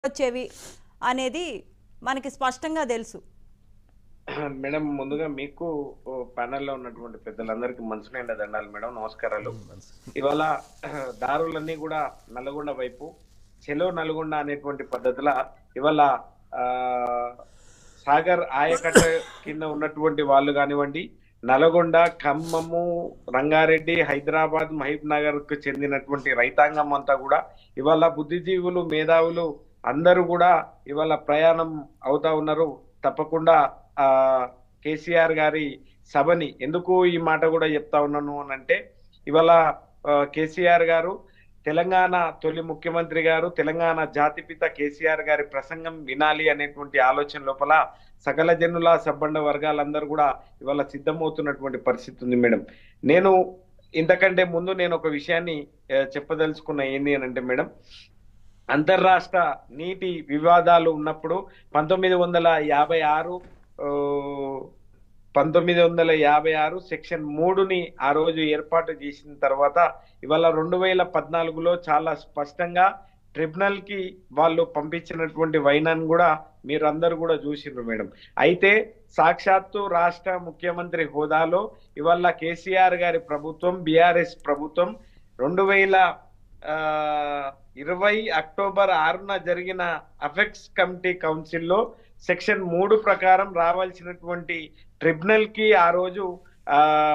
వచ్చేవి అనేది మనకి స్పష్టంగా తెలుసు మేడం ముందుగా మీకు ఓ ప్యానెల్లో ఉన్నటువంటి పెద్దలందరికీ మనసునైన దండాలు మేడం నమస్కారాలు ఇవాళ దారులన్నీ కూడా నల్గొండ వైపు చెలో నల్గొండ అనేటువంటి పద్ధతిల ఇవాళ ఆ, సాగర్ ఆయకట్ట కింద ఉన్నటువంటి వాళ్ళు కానివ్వండి నల్గొండ ఖమ్మము రంగారెడ్డి హైదరాబాద్ మహబూబ్ నగర్ కు చెందినటువంటి రైతాంగం అంతా కూడా ఇవాళ బుద్ధిజీవులు మేధావులు అందరూ కూడా ఇవాళ ప్రయాణం అవుతా ఉన్నారు తప్పకుండా ఆ కేసీఆర్ గారి సభని ఎందుకు ఈ మాట కూడా చెప్తా ఉన్నాను అని అంటే ఇవాళ ఆ, కేసీఆర్ గారు తెలంగాణ తొలి ముఖ్యమంత్రి గారు తెలంగాణ జాతిపిత కేసీఆర్ గారి ప్రసంగం వినాలి అనేటువంటి ఆలోచన లోపల సకల జనుల సబ్బండ వర్గాలందరూ కూడా ఇవాళ సిద్ధమవుతున్నటువంటి పరిస్థితి ఉంది మేడం నేను ఇంతకంటే ముందు నేను ఒక విషయాన్ని ఆ, చెప్పదలుచుకున్న ఏంది అని అంటే మేడం అంతర్రాష్ట్ర నీటి వివాదాలు ఉన్నప్పుడు పంతొమ్మిది వందల యాభై ఆరు ఆ, పంతొమ్మిది వందల యాభై ఆరు సెక్షన్ మూడుని ఆ రోజు ఏర్పాటు చేసిన తర్వాత ఇవాళ రెండు వేల పద్నాలుగులో చాలా స్పష్టంగా ట్రిబ్యునల్ కి వాళ్ళు పంపించినటువంటి వైనాన్ని కూడా మీరందరూ కూడా చూసిండ్రు మేడం అయితే సాక్షాత్తు రాష్ట్ర ముఖ్యమంత్రి హోదాలో ఇవాళ కేసీఆర్ గారి ప్రభుత్వం బీఆర్ఎస్ ప్రభుత్వం రెండు వేల ఆ, ఇరవై అక్టోబర్ ఆరున జరిగిన అఫెక్స్ కమిటీ కౌన్సిల్లో సెక్షన్ మూడు ప్రకారం రావాల్సినటువంటి ట్రిబ్యునల్ కి ఆ రోజు ఆ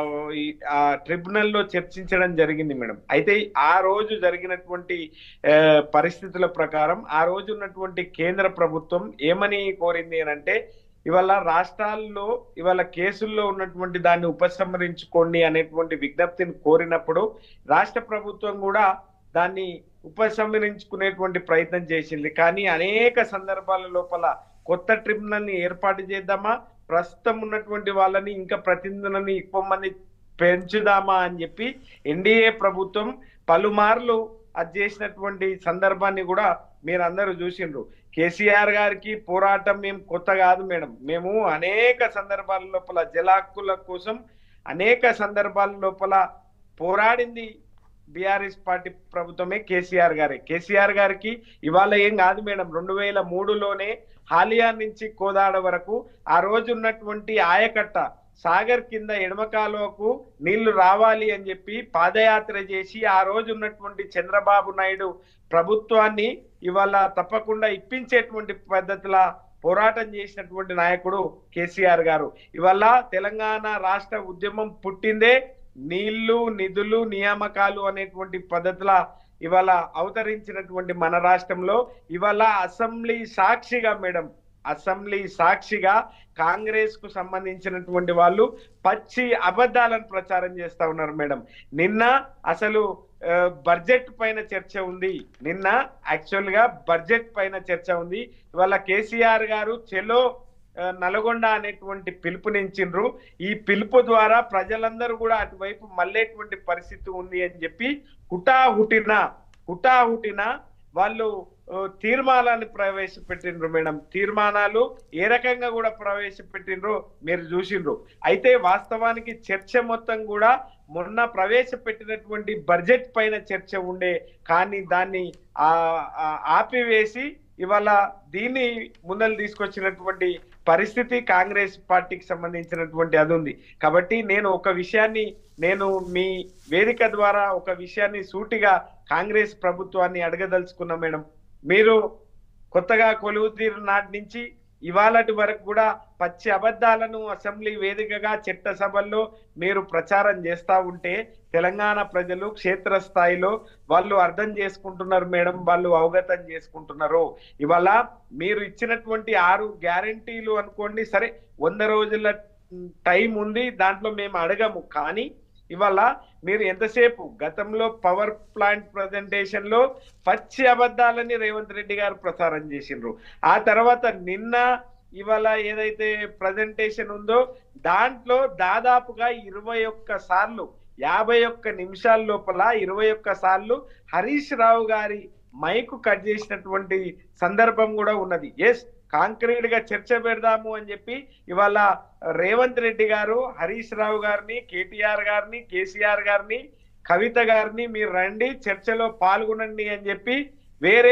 ఈ- ఆ ట్రిబ్యునల్ లో చర్చించడం జరిగింది మేడం అయితే ఆ రోజు జరిగినటువంటి ఆ, పరిస్థితుల ప్రకారం ఆ రోజు ఉన్నటువంటి కేంద్ర ప్రభుత్వం ఏమని కోరింది అని అంటే ఇవాళ రాష్ట్రాల్లో ఇవాళ కేసుల్లో ఉన్నటువంటి దాన్ని ఉపసంహరించుకోండి అనేటువంటి విజ్ఞప్తిని కోరినప్పుడు రాష్ట్ర ప్రభుత్వం కూడా దాన్ని ఉపసంహరించుకునేటువంటి ప్రయత్నం చేసింది కానీ అనేక సందర్భాల లోపల కొత్త ట్రిబ్యునల్ ని ఏర్పాటు చేద్దామా ప్రస్తుతం ఉన్నటువంటి వాళ్ళని ఇంకా ప్రతినిధులని ఎక్కువ మంది పెంచుదామా అని చెప్పి ఎన్డీఏ ప్రభుత్వం పలుమార్లు అది చేసినటువంటి సందర్భాన్ని కూడా మీరందరూ చూసిండ్రు కేసీఆర్ గారికి పోరాటం మేము కొత్త కాదు మేడం మేము అనేక సందర్భాల లోపల జల హక్కుల కోసం అనేక సందర్భాల లోపల పోరాడింది బీఆర్ఎస్ పార్టీ ప్రభుత్వమే కేసీఆర్ గారే కేసీఆర్ గారికి ఇవాళ ఏం కాదు మేడం రెండు వేల మూడులోనే హాలియా నుంచి కోదాడ వరకు ఆ రోజు ఉన్నటువంటి ఆయకట్ట సాగర్ కింద ఎడమ కాలువకు నీళ్లు రావాలి అని చెప్పి పాదయాత్ర చేసి ఆ రోజు ఉన్నటువంటి చంద్రబాబు నాయుడు ప్రభుత్వాన్ని ఇవాళ తప్పకుండా ఇప్పించేటువంటి పద్ధతిల పోరాటం చేసినటువంటి నాయకుడు కేసీఆర్ గారు ఇవాళ తెలంగాణ రాష్ట్ర ఉద్యమం పుట్టిందే నీళ్లు నిధులు నియామకాలు అనేటువంటి పద్ధతుల ఇవాళ అవతరించినటువంటి మన రాష్ట్రంలో ఇవాళ అసెంబ్లీ సాక్షిగా మేడం అసెంబ్లీ సాక్షిగా కాంగ్రెస్ కు సంబంధించినటువంటి వాళ్ళు పచ్చి అబద్ధాలను ప్రచారం చేస్తా ఉన్నారు మేడం నిన్న అసలు ఆ, బడ్జెట్ పైన చర్చ ఉంది నిన్న యాక్చువల్ గా బడ్జెట్ పైన చర్చ ఉంది ఇవాళ కేసీఆర్ గారు చెలో ఆ, నల్గొండ అనేటువంటి పిలుపునిచ్చిండ్రు ఈ పిలుపు ద్వారా ప్రజలందరూ కూడా అటువైపు మళ్ళేటువంటి పరిస్థితి ఉంది అని చెప్పి హుటాహుటిన హుటాహుటిన వాళ్ళు ఆ, తీర్మానాన్ని ప్రవేశపెట్టిండ్రు మేడం తీర్మానాలు ఏ రకంగా కూడా ప్రవేశపెట్టిండ్రు మీరు చూసిండ్రు అయితే వాస్తవానికి చర్చ మొత్తం కూడా మొన్న ప్రవేశపెట్టినటువంటి బడ్జెట్ పైన చర్చ ఉండే కానీ దాన్ని ఆ ఆ, ఆపివేసి ఇవాళ దీన్ని ముందలు తీసుకొచ్చినటువంటి పరిస్థితి కాంగ్రెస్ పార్టీకి సంబంధించినటువంటి అది ఉంది కాబట్టి నేను ఒక విషయాన్ని నేను మీ వేదిక ద్వారా ఒక విషయాన్ని సూటిగా కాంగ్రెస్ ప్రభుత్వాన్ని అడగదలుచుకున్నా మేడం మీరు కొత్తగా కొలువు తీరు నాటి నుంచి ఇవాళటి వరకు కూడా పచ్చి అబద్ధాలను అసెంబ్లీ వేదికగా చట్టసభల్లో మీరు ప్రచారం చేస్తా ఉంటే తెలంగాణ ప్రజలు క్షేత్రస్థాయిలో వాళ్ళు అర్థం చేసుకుంటున్నారు మేడం వాళ్ళు అవగతం చేసుకుంటున్నారు ఇవాళ మీరు ఇచ్చినటువంటి ఆరు గ్యారంటీలు అనుకోండి సరే వంద రోజుల టైం ఉంది దాంట్లో మేము అడగము కానీ ఇవాళ మీరు ఎంతసేపు గతంలో పవర్ ప్లాంట్ ప్రజెంటేషన్ లో పచ్చి అబద్ధాలని రేవంత్ రెడ్డి గారు ప్రసారం చేసిండ్రు ఆ తర్వాత నిన్న ఇవాళ ఏదైతే ప్రజెంటేషన్ ఉందో దాంట్లో దాదాపుగా ఇరవై ఒక్క సార్లు యాభై ఒక్క నిమిషాల లోపల ఇరవై ఒక్క సార్లు హరీష్ రావు గారి మైకు కట్ చేసినటువంటి సందర్భం కూడా ఉన్నది ఎస్ కాంక్రీట్ గా చర్చ పెడదాము అని చెప్పి ఇవాళ రేవంత్ రెడ్డి గారు హరీష్ రావు గారిని కేటీఆర్ గారిని కేసీఆర్ గారిని కవిత గారిని మీరు రండి చర్చలో పాల్గొనండి అని చెప్పి వేరే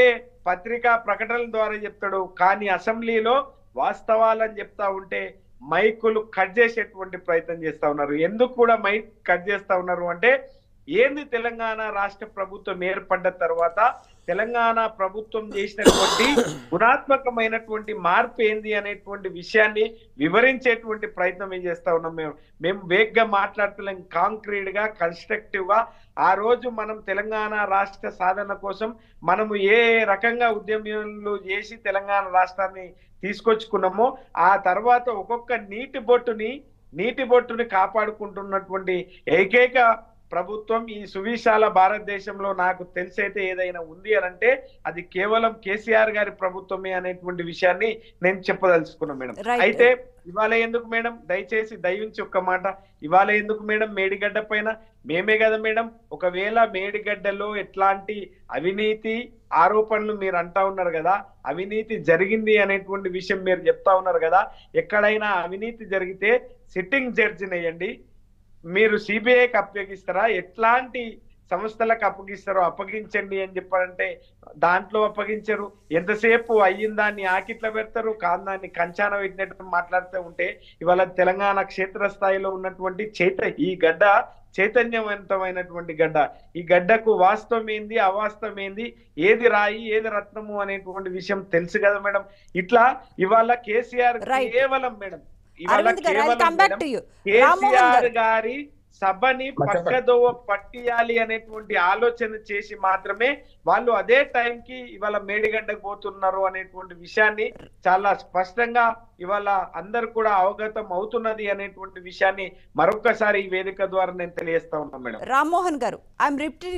పత్రికా ప్రకటనల ద్వారా చెప్తాడు కానీ అసెంబ్లీలో వాస్తవాలని చెప్తా ఉంటే మైకులు కట్ చేసేటువంటి ప్రయత్నం చేస్తా ఉన్నారు ఎందుకు కూడా మైక్ కట్ చేస్తా ఉన్నారు అంటే ఏంది తెలంగాణ రాష్ట్ర ప్రభుత్వం ఏర్పడ్డ తర్వాత తెలంగాణ ప్రభుత్వం చేసినటువంటి గుణాత్మకమైనటువంటి మార్పు ఏంది అనేటువంటి విషయాన్ని వివరించేటువంటి ప్రయత్నం ఏం చేస్తా ఉన్నాం మేము మేము వేగ్గా మాట్లాడుతున్నాం కాంక్రీట్ గా కన్స్ట్రక్టివ్ గా ఆ రోజు మనం తెలంగాణ రాష్ట్ర సాధన కోసం మనము ఏ రకంగా ఉద్యమాలు చేసి తెలంగాణ రాష్ట్రాన్ని తీసుకొచ్చుకున్నామో ఆ తర్వాత ఒక్కొక్క నీటి బొట్టుని నీటి బొట్టుని కాపాడుకుంటున్నటువంటి ఏకైక ప్రభుత్వం ఈ సువిశాల భారతదేశంలో నాకు తెలిసైతే ఏదైనా ఉంది అని అంటే అది కేవలం కేసీఆర్ గారి ప్రభుత్వమే అనేటువంటి విషయాన్ని నేను చెప్పదలుచుకున్నాను మేడం Right. అయితే ఇవాళ ఎందుకు మేడం దయచేసి దయించి ఒక్క మాట ఇవాళ ఎందుకు మేడం మేడిగడ్డ పైన మేమే కదా మేడం ఒకవేళ మేడిగడ్డలో ఎట్లాంటి అవినీతి ఆరోపణలు మీరు అంటా ఉన్నారు కదా అవినీతి జరిగింది అనేటువంటి విషయం మీరు చెప్తా ఉన్నారు కదా ఎక్కడైనా అవినీతి జరిగితే సిట్టింగ్ జడ్జిని వేయండి మీరు సిబిఐకి అప్పగిస్తారా ఎట్లాంటి సంస్థలకు అప్పగిస్తారో అప్పగించండి అని చెప్పారంటే దాంట్లో అప్పగించరు ఎంతసేపు అయ్యిన దాన్ని ఆకిట్ల పెడతారు కాని దాన్ని కంచాన పెట్టినట్టు మాట్లాడుతూ ఉంటే ఇవాళ తెలంగాణ క్షేత్రస్థాయిలో ఉన్నటువంటి చైత ఈ గడ్డ చైతన్యవంతమైనటువంటి గడ్డ ఈ గడ్డకు వాస్తవం ఏంది అవాస్తవం ఏంది ఏది రాయి ఏది రత్నము అనేటువంటి విషయం తెలుసు కదా మేడం ఇట్లా ఇవాళ కేసీఆర్ Right. కేవలం మేడం ఇవాళ అరవింద్ గారు ఐ కేవలం come back madam to you Rammohan KCR గారు గారి సభని పక్కదోవ పట్టియాలి అనేటువంటి ఆలోచన చేసి మాత్రమే వాళ్ళు అదే టైంకి ఇవాళ మేడిగడ్డకు పోతున్నారు అనేటువంటి విషయాన్ని చాలా స్పష్టంగా ఇవాళ అందరు కూడా అవగతం అవుతున్నది అనేటువంటి విషయాన్ని మరొక్కసారి ఈ వేదిక ద్వారా నేను తెలియజేస్తా ఉన్నాను మేడం రామ్మోహన్ గారు ఐఎమ్ రిపీటింగ్